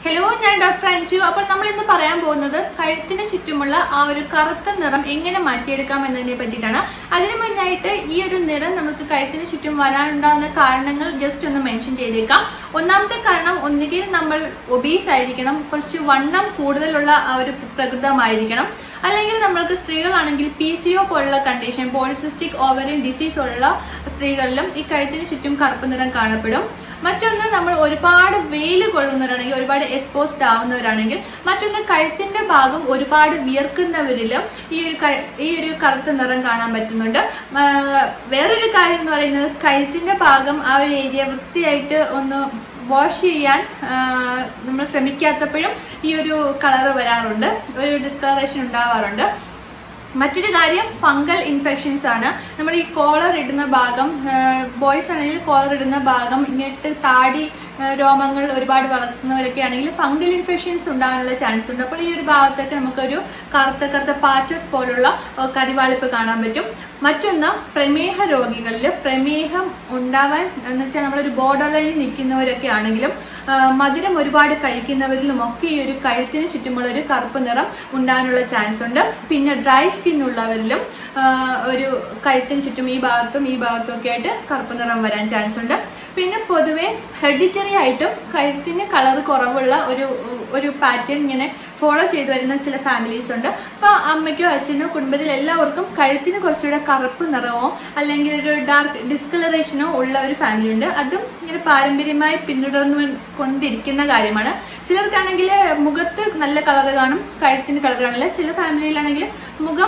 hello ഞാൻ doctor Anju അപ്പോൾ നമ്മൾ ഇന്ന് പറയാൻ പോകുന്നത് കഴുത്തിന് ചുറ്റുമുള്ള ആ ഒരു കറുത്ത നിറം എങ്ങനെ മാറ്റിയെടുക്കാം എന്നതിനെ പറ്റിയിട്ടാണ് അതിനു മുന്നായിട്ട് ഈ ഒരു നിറം നമുക്ക് കഴുത്തിന് ചുറ്റും വരാനുണ്ടാകുന്ന കാരണങ്ങൾ ജസ്റ്റ് ഒന്ന് മെൻഷൻ ചെയ്തേക്കാം ഒന്നാമത്തെ കാരണം ഒന്നുകിൽ നമ്മൾ ഒബീസ് ആയിരിക്കണം കുറച്ച് വണ്ണം കൂടുതലുള്ള ആ ഒരു പ്രകൃതമായിരിക്കണം അല്ലെങ്കിൽ നമ്മൾക്ക് സ്ത്രീകളാണെങ്കിൽ പി സി ഒ പോലുള്ള കണ്ടീഷൻ പോളിസിസ്റ്റിക് ഓവറിൻ ഡിസീസ് ഉള്ള സ്ത്രീകളിലും ഈ കഴുത്തിന് ചുറ്റും കറുപ്പ് നിറം കാണപ്പെടും മറ്റൊന്ന് നമ്മൾ ഒരുപാട് വെയിൽ കൊള്ളുന്നവരാണെങ്കിൽ ഒരുപാട് എക്സ്പോസ്ഡ് ആവുന്നവരാണെങ്കിൽ മറ്റൊന്ന് കഴുത്തിന്റെ ഭാഗം ഒരുപാട് വിയർക്കുന്നവരിലും ഈ ഒരു ക- ഈ ഒരു കറുത്ത നിറം കാണാൻ പറ്റുന്നുണ്ട് ആ, വേറൊരു കാര്യം എന്ന് പറയുന്നത് കഴുത്തിന്റെ ഭാഗം ആ ഒരു ഏരിയ വൃത്തിയായിട്ട് ഒന്ന് വാഷ് ചെയ്യാൻ നമ്മൾ ശ്രമിക്കാത്തപ്പോഴും ഈ ഒരു കളർ വരാറുണ്ട് ഒരു ഡിസ്കളറേഷൻ ഉണ്ടാവാറുണ്ട് മറ്റൊരു കാര്യം ഫംഗൽ ഇൻഫെക്ഷൻസ് ആണ് നമ്മൾ ഈ കോളർ ഇടുന്ന ഭാഗം ബോയ്സ് ആണെങ്കിൽ കോളർ ഇടുന്ന ഭാഗം ഇങ്ങോട്ട് താടി ആ, രോമങ്ങൾ ഒരുപാട് വളർത്തുന്നവരൊക്കെ ആണെങ്കിൽ ഫംഗൽ ഇൻഫെക്ഷൻസ് ഉണ്ടാകാനുള്ള ചാൻസ് ഉണ്ട് അപ്പോൾ ഈ ഒരു ഭാഗത്തൊക്കെ നമുക്കൊരു കറുത്ത കറുത്ത പാച്ചസ് പോലുള്ള ആ, കരിവാളിപ്പ് കാണാൻ പറ്റും മറ്റൊന്ന് പ്രമേഹ രോഗികളിൽ പ്രമേഹം ഉണ്ടാവാൻ എന്ന് വെച്ചാൽ നമ്മളൊരു ബോർഡർ ലൈനിൽ നിൽക്കുന്നവരൊക്കെ ആണെങ്കിലും ആ, മധുരം ഒരുപാട് കഴിക്കുന്നവരിലും ഒക്കെ ഈ ഒരു കഴുത്തിന് ചുറ്റുമുള്ള ഒരു കറുപ്പ് നിറം ഉണ്ടാകാനുള്ള ചാൻസ് ഉണ്ട് പിന്നെ ഡ്രൈ സ്കിൻ ഉള്ളവരിലും ആ, ഒരു കഴുത്തിന് ചുറ്റും ഈ ഭാഗത്തും ഈ ഭാഗത്തും ഒക്കെ ആയിട്ട് കറുപ്പ് നിറം വരാൻ ചാൻസ് ഉണ്ട് പിന്നെ പൊതുവെ ഹെഡിറ്ററി ആയിട്ടും കഴുത്തിന് കളർ കുറവുള്ള ഒരു ഒരു പാറ്റേൺ ഇങ്ങനെ ഫോളോ ചെയ്തു വരുന്ന ചില ഫാമിലീസ് ഉണ്ട് അപ്പൊ അമ്മയ്ക്കോ അച്ഛനോ കുടുംബത്തിൽ എല്ലാവർക്കും കഴുത്തിന് കുറച്ചുകൂടെ കറുപ്പ് നിറമോ അല്ലെങ്കിൽ ഒരു ഡാർക്ക് ഡിസ്കളറേഷനോ ഉള്ള ഒരു ഫാമിലി ഉണ്ട് അതും ഇങ്ങനെ പാരമ്പര്യമായി പിന്തുടർന്നു കൊണ്ടിരിക്കുന്ന കാര്യമാണ് ചിലർക്കാണെങ്കിൽ മുഖത്ത് നല്ല കളർ കാണും കഴുത്തിന് കളർ കാണില്ല ചില ഫാമിലിയിലാണെങ്കിൽ മുഖം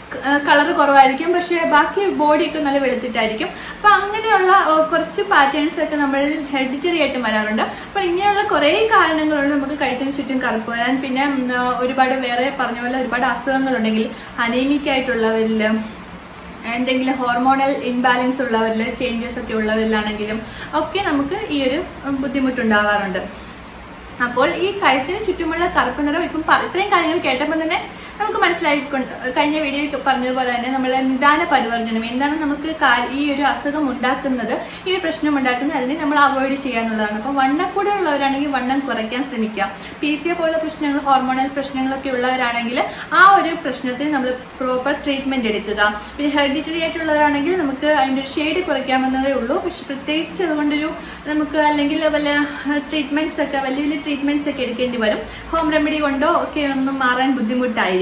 കളർ കുറവായിരിക്കും പക്ഷെ ബാക്കി ബോഡിയൊക്കെ നല്ല വെളുത്തിട്ടായിരിക്കും അപ്പൊ അങ്ങനെയുള്ള ഏ, കുറച്ച് പാറ്റേൺസ് ഒക്കെ നമ്മൾ ഹെഡിറ്ററി ആയിട്ട് വരാറുണ്ട് അപ്പൊ ഇങ്ങനെയുള്ള കുറെ കാരണങ്ങളുണ്ട് നമുക്ക് കഴുത്തിന് ചുറ്റും കറുപ്പ് വരാൻ പിന്നെ ഉം, ആ, ഒരുപാട് വേറെ പറഞ്ഞ പോലെ ഒരുപാട് അസുഖങ്ങളുണ്ടെങ്കിൽ അനീമിക് ആയിട്ടുള്ളവരിൽ എന്തെങ്കിലും ഹോർമോണൽ ഇംബാലൻസ് ഉള്ളവരിൽ ചേഞ്ചസ് ഒക്കെ ഉള്ളവരിലാണെങ്കിലും ഒക്കെ നമുക്ക് ഈ ഒരു ഉം, ബുദ്ധിമുട്ടുണ്ടാവാറുണ്ട് അപ്പോൾ ഈ കഴുത്തിന് ചുറ്റുമുള്ള കറുപ്പ് നിറം ഇപ്പം പ- ഇത്രയും കാര്യങ്ങൾ കേട്ടപ്പോൾ തന്നെ നമുക്ക് മനസ്സിലായിക്കൊണ്ട് കഴിഞ്ഞ വീഡിയോയിൽ പറഞ്ഞതുപോലെ തന്നെ നമ്മളെ നിദാന പരിവർജനം എന്താണ് നമുക്ക് കാ- ഈ ഒരു അസുഖം ഉണ്ടാക്കുന്നത് ഈ ഒരു പ്രശ്നം ഉണ്ടാക്കുന്നത് അതിനെ നമ്മൾ അവോയ്ഡ് ചെയ്യാന്നുള്ളതാണ് അപ്പം വണ്ണക്കൂടെ ഉള്ളവരാണെങ്കിൽ വണ്ണം കുറയ്ക്കാൻ ശ്രമിക്കുക പി സി എ പോലുള്ള പ്രശ്നങ്ങൾ ഹോർമോണൽ പ്രശ്നങ്ങളൊക്കെ ഉള്ളവരാണെങ്കിൽ ആ ഒരു പ്രശ്നത്തിന് നമ്മൾ പ്രോപ്പർ ട്രീറ്റ്മെന്റ് എടുക്കുക പിന്നെ ഹെറിഡിറ്ററി ആയിട്ടുള്ളവരാണെങ്കിൽ നമുക്ക് അതിന്റെ ഒരു ഷെയ്ഡ് കുറയ്ക്കാമെന്നതേ ഉള്ളൂ പക്ഷെ പ്രത്യേകിച്ച് അതുകൊണ്ടൊരു നമുക്ക് അല്ലെങ്കിൽ വല്ല ട്രീറ്റ്മെന്റ്സ് ഒക്കെ വലിയ വലിയ ട്രീറ്റ്മെന്റ്സ് ഒക്കെ എടുക്കേണ്ടി വരും ഹോം റെമഡി കൊണ്ടോ ഒക്കെ ഒന്നും മാറാൻ ബുദ്ധിമുട്ടായിരിക്കും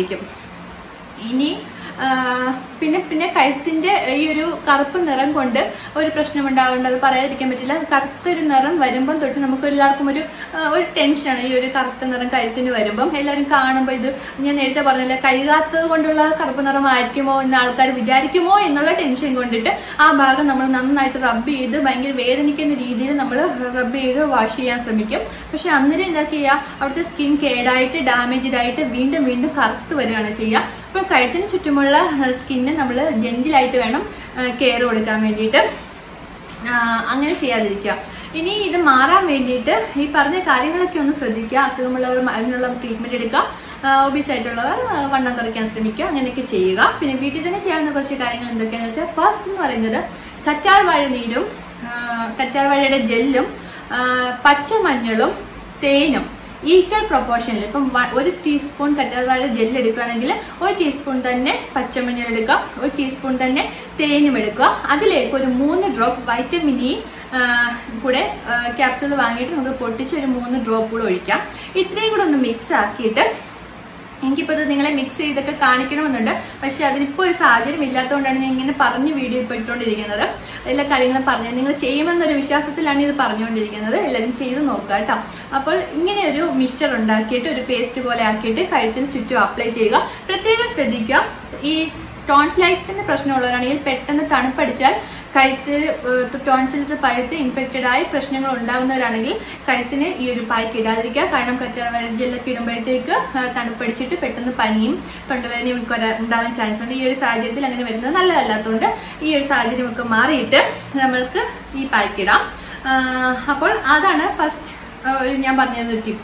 ഇനി ആ, പിന്നെ പിന്നെ കഴുത്തിന്റെ ഈ ഒരു കറുപ്പ് നിറം കൊണ്ട് ഒരു പ്രശ്നം ഉണ്ടാകുന്നുണ്ട് അത് പറയാതിരിക്കാൻ പറ്റില്ല കറുത്തൊരു നിറം വരുമ്പം തൊട്ട് നമുക്ക് എല്ലാവർക്കും ഒരു ആ, ഒരു ടെൻഷനാണ് ഈ ഒരു കറുത്ത നിറം കഴുത്തിന് വരുമ്പം എല്ലാവരും കാണുമ്പോൾ ഇത് ഞാൻ നേരത്തെ പറഞ്ഞില്ല കഴുകാത്തത് കൊണ്ടുള്ള കറുപ്പ് നിറമായിരിക്കുമോ എന്ന് ആൾക്കാർ വിചാരിക്കുമോ എന്നുള്ള ടെൻഷൻ കൊണ്ടിട്ട് ആ ഭാഗം നമ്മൾ നന്നായിട്ട് റബ്ബ് ചെയ്ത് ഭയങ്കര വേദനിക്കുന്ന രീതിയിൽ നമ്മൾ റബ്ബ് ചെയ്ത് വാഷ് ചെയ്യാൻ ശ്രമിക്കും പക്ഷെ അന്നേരം എന്താ ചെയ്യുക അവിടുത്തെ സ്കിൻ കേടായിട്ട് ഡാമേജ്ഡ് ആയിട്ട് വീണ്ടും വീണ്ടും കറുത്ത് വരികയാണ് ചെയ്യുക അപ്പോൾ കഴുത്തിന് ചുറ്റുമുള്ള സ്കിന്ന് നമ്മൾ ജെന്റിലായിട്ട് വേണം കെയർ കൊടുക്കാൻ വേണ്ടിയിട്ട് ആ, അങ്ങനെ ചെയ്യാതിരിക്കുക ഇനി ഇത് മാറാൻ വേണ്ടിയിട്ട് ഈ പറഞ്ഞ കാര്യങ്ങളൊക്കെ ഒന്ന് ശ്രദ്ധിക്കുക അസുഖമുള്ളവർ അതിനുള്ള ട്രീറ്റ്മെന്റ് എടുക്കുക ഒബീസ് ആയിട്ടുള്ളവർ ആ, വണ്ണം കുറയ്ക്കാൻ ശ്രമിക്കുക അങ്ങനെയൊക്കെ ചെയ്യുക പിന്നെ വീട്ടിൽ തന്നെ ചെയ്യാവുന്ന കുറച്ച് കാര്യങ്ങൾ എന്തൊക്കെയാണെന്ന് വെച്ചാൽ ഫസ്റ്റ് എന്ന് പറയുന്നത് കറ്റാർ വാഴ നീരും ആ, കറ്റാർ വാഴയുടെ ജെല്ലും ആ, പച്ചമഞ്ഞളും തേനും ഈക്വൽ പ്രൊപ്പോർഷനിൽ ഇപ്പം വ- ഒരു ടീസ്പൂൺ കറ്റാർവാഴ ജെല്ല് എടുക്കുകയാണെങ്കിൽ ഒരു ടീസ്പൂൺ തന്നെ പച്ചമഞ്ഞൾ എടുക്കാം ഒരു ടീസ്പൂൺ തന്നെ തേനും എടുക്കുക അതിലേക്ക് ഒരു മൂന്ന് ഡ്രോപ്പ് വൈറ്റമിൻ ഇ ആ, കൂടെ ക്യാപ്സൂൾ വാങ്ങിയിട്ട് നമുക്ക് പൊട്ടിച്ച് ഒരു മൂന്ന് ഡ്രോപ്പ് കൂടെ ഒഴിക്കാം ഇത്രയും കൂടെ ഒന്ന് മിക്സ് ആക്കിയിട്ട് എനിക്കിപ്പോ ഇത് നിങ്ങളെ മിക്സ് ചെയ്തൊക്കെ കാണിക്കണമെന്നുണ്ട് പക്ഷെ അതിനിപ്പോ ഒരു സാഹചര്യം ഇല്ലാത്തതുകൊണ്ടാണ് ഞാൻ ഇങ്ങനെ പറഞ്ഞ് വീഡിയോ ഇപ്പൊ ഇട്ടുകൊണ്ടിരിക്കുന്നത് എല്ലാ കാര്യങ്ങളും പറഞ്ഞു നിങ്ങൾ ചെയ്യുമെന്നൊരു വിശ്വാസത്തിലാണ് ഇത് പറഞ്ഞുകൊണ്ടിരിക്കുന്നത് എല്ലാവരും ചെയ്ത് നോക്കുക കേട്ടോ അപ്പോൾ ഇങ്ങനെ ഒരു മിക്സ്ചർ ഉണ്ടാക്കിയിട്ട് ഒരു പേസ്റ്റ് പോലെ ആക്കിയിട്ട് കഴുത്തിൽ ചുറ്റും അപ്ലൈ ചെയ്യുക പ്രത്യേകം ശ്രദ്ധിക്കുക ഈ ടോൺസിലൈറ്റ്സിന്റെ പ്രശ്നമുള്ളവരാണെങ്കിൽ പെട്ടെന്ന് തണുപ്പടിച്ചാൽ കഴുത്ത് ടോൺസിൽസ് പഴുത്ത് ഇൻഫെക്റ്റഡ് ആയി പ്രശ്നങ്ങൾ ഉണ്ടാകുന്നവരാണെങ്കിൽ കഴുത്തിന് ഈ ഒരു പായ്ക്ക് ഇടാതിരിക്കുക കാരണം കറ്റാർവാഴജെല്ലൊക്കെ ഇടുമ്പോഴത്തേക്ക് ആ, തണുപ്പടിച്ചിട്ട് പെട്ടെന്ന് പനിയും തൊണ്ടവേദനയും ഒക്കെ വരാൻ- ഉണ്ടാവാൻ ചാൻസ് ഉണ്ട് ഈ ഒരു സാഹചര്യത്തിൽ അങ്ങനെ വരുന്നത് നല്ലതല്ലാത്തതുകൊണ്ട് ഈ ഒരു സാഹചര്യം ഒക്കെ മാറിയിട്ട് നമ്മൾക്ക് ഈ പായ്ക്ക് ഇടാം ആ, അപ്പോൾ അതാണ് ഫസ്റ്റ് ഞാൻ പറഞ്ഞ ടിപ്പ്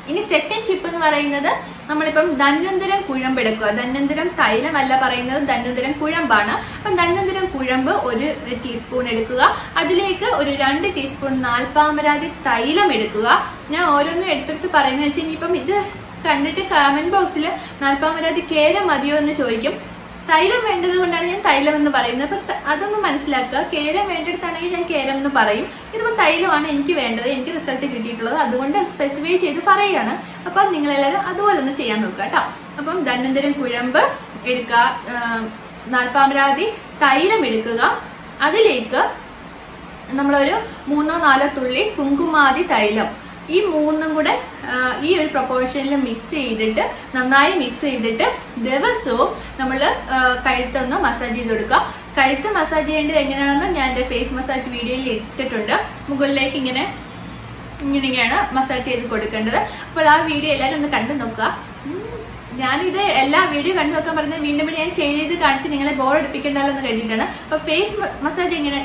ഇനി സെക്കൻഡ് ടിപ്പ് എന്ന് പറയുന്നത് നമ്മളിപ്പം ധന്വന്തരം കുഴമ്പെടുക്കുക ധന്വന്തരം തൈലമല്ല പറയുന്നത് ധന്വന്തരം കുഴമ്പാണ് അപ്പം ധന്വന്തരം കുഴമ്പ് ഒരു ടീസ്പൂൺ എടുക്കുക അതിലേക്ക് ഒരു രണ്ട് ടീസ്പൂൺ നാൽപ്പാമരാതി തൈലം എടുക്കുക ഞാൻ ഓരോന്നും എടുത്തെടുത്ത് പറയുന്നത് വെച്ചാൽ ഇനിയിപ്പം ഇത് കണ്ടിട്ട് കമന്റ് ബോക്സിൽ നാൽപ്പാമരാതി കേര മതിയോ എന്ന് ചോദിക്കും തൈലം വേണ്ടത് കൊണ്ടാണ് ഞാൻ തൈലം എന്ന് പറയുന്നത് അപ്പൊ ത- അതൊന്ന് മനസ്സിലാക്കുക കേരം വേണ്ടിടത്താണെങ്കിൽ ഞാൻ കേരം എന്ന് പറയും ഇതിപ്പോ തൈലമാണ് എനിക്ക് വേണ്ടത് എനിക്ക് റിസൾട്ട് കിട്ടിയിട്ടുള്ളത് അതുകൊണ്ട് സ്പെസിഫൈ ചെയ്ത് പറയുകയാണ് അപ്പൊ നിങ്ങളെല്ലാവരും അതുപോലെ ഒന്ന് ചെയ്യാൻ നോക്കുക കേട്ടോ അപ്പം ധന്വന്തരം കുഴമ്പ് എടുക്കുക നാൽപ്പാമരാതി തൈലം എടുക്കുക അതിലേക്ക് നമ്മളൊരു മൂന്നോ നാലോ തുള്ളി കുങ്കുമാതി തൈലം ഈ മൂന്നും കൂടെ ആ, ഈ ഒരു പ്രൊപ്പോർഷനിൽ മിക്സ് ചെയ്തിട്ട് നന്നായി മിക്സ് ചെയ്തിട്ട് ദിവസവും നമ്മൾ കഴുത്തൊന്ന് മസാജ് ചെയ്ത് കൊടുക്കുക കഴുത്ത് മസാജ് ചെയ്യേണ്ടത് എങ്ങനെയാണെന്ന് ഞാൻ എന്റെ ഫേസ് മസാജ് വീഡിയോയിൽ ഇട്ടിട്ടുണ്ട് മുകളിലേക്ക് ഇങ്ങനെ ഇങ്ങനെയാണ് മസാജ് ചെയ്ത് കൊടുക്കേണ്ടത് അപ്പോൾ ആ വീഡിയോ എല്ലാവരും ഒന്ന് കണ്ടു നോക്കുക ഉം, ഞാനിത് എല്ലാ വീഡിയോ കണ്ടു നോക്കാൻ പറഞ്ഞത് വീണ്ടും വീണ്ടും ഞാൻ ചെയ്ത് കാണിച്ച് നിങ്ങളെ ബോർ അടിപ്പിക്കണ്ടല്ലോ എന്ന് കരുതിയിട്ടാണ് അപ്പൊ ഫേസ് മസാജ് എങ്ങനെ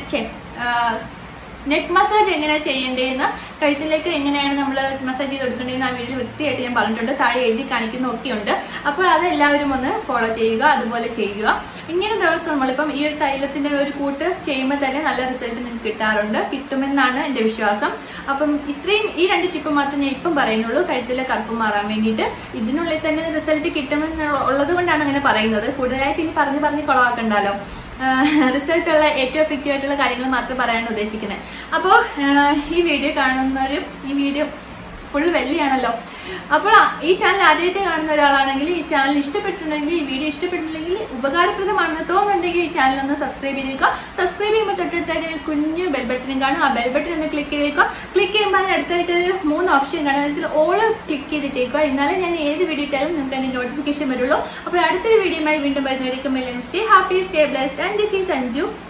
നെക്ക് മസാജ് എങ്ങനെയാ ചെയ്യേണ്ടതെന്ന് കഴുത്തിലേക്ക് എങ്ങനെയാണ് നമ്മൾ മസാജ് ചെയ്ത് കൊടുക്കേണ്ടതെന്ന് ആ വീഡിയോയിൽ വൃത്തിയായിട്ട് ഞാൻ പറഞ്ഞിട്ടുണ്ട് താഴെ എഴുതി കാണിക്കുന്ന ഒക്കെ ഉണ്ട് അപ്പോൾ അത് എല്ലാവരും ഒന്ന് ഫോളോ ചെയ്യുക അതുപോലെ ചെയ്യുക ഇങ്ങനെ ദിവസം നമ്മളിപ്പം ഈ ഒരു തൈലത്തിന്റെ ഒരു കൂട്ട് ചെയ്യുമ്പോൾ തന്നെ നല്ല റിസൾട്ട് നിങ്ങൾക്ക് കിട്ടാറുണ്ട് കിട്ടുമെന്നാണ് എന്റെ വിശ്വാസം അപ്പം ഇത്രയും ഈ രണ്ട് ടിപ്പ് മാത്രം ഞാൻ ഇപ്പം പറയുന്നുള്ളൂ കഴുത്തിലെ കറുപ്പ് മാറാൻ വേണ്ടിയിട്ട് ഇതിനുള്ളിൽ തന്നെ റിസൾട്ട് കിട്ടുമെന്നുള്ളത് കൊണ്ടാണ് അങ്ങനെ പറയുന്നത് കൂടുതലായിട്ട് ഇനി പറഞ്ഞ് പറഞ്ഞ് കുളവാക്കണ്ടല്ലോ റിസൾട്ട് ഉള്ള ഏറ്റവും എഫക്റ്റീവ് ആയിട്ടുള്ള കാര്യങ്ങൾ മാത്രം പറയാനാണ് ഉദ്ദേശിക്കുന്നത് അപ്പോൾ ഈ വീഡിയോ കാണുന്നവരും ഈ വീഡിയോ ഫുൾ വെള്ളിയാണല്ലോ അപ്പോൾ ആ- ഈ ചാനൽ ആദ്യമായിട്ട് കാണുന്ന ഒരാളാണെങ്കിൽ ഈ ചാനൽ ഇഷ്ടപ്പെട്ടിട്ടുണ്ടെങ്കിൽ ഈ വീഡിയോ ഇഷ്ടപ്പെട്ടില്ലെങ്കിൽ ഉപകാരപ്രദമാണെന്ന് തോന്നുന്നുണ്ടെങ്കിൽ ഈ ചാനൽ ഒന്ന് സബ്സ്ക്രൈബ് ചെയ്തേക്കുക സബ്സ്ക്രൈബ് ചെയ്യുമ്പോൾ തൊട്ടടുത്തായിട്ട് ഒരു കുഞ്ഞു ബെൽ ബട്ടനും കാണും ആ ബെൽ ബട്ടൺ ഒന്ന് ക്ലിക്ക് ചെയ്തേക്കുക ക്ലിക്ക് ചെയ്യുമ്പോൾ അതിന് അടുത്തായിട്ട് ഒരു മൂന്ന് ഓപ്ഷൻ കാണും അതിൽ ഓൾ ക്ലിക്ക് ചെയ്തിട്ടേക്കുക എന്നാലേ ഞാൻ ഏത് വീഡിയോ ഇട്ടാലും നിങ്ങൾക്ക് അതിന്റെ നോട്ടിഫിക്കേഷൻ വരുള്ളൂ അപ്പോൾ അടുത്തൊരു വീഡിയോയുമായി വീണ്ടും വരുന്നവരേക്കും stay happy stay blessed and this is Anju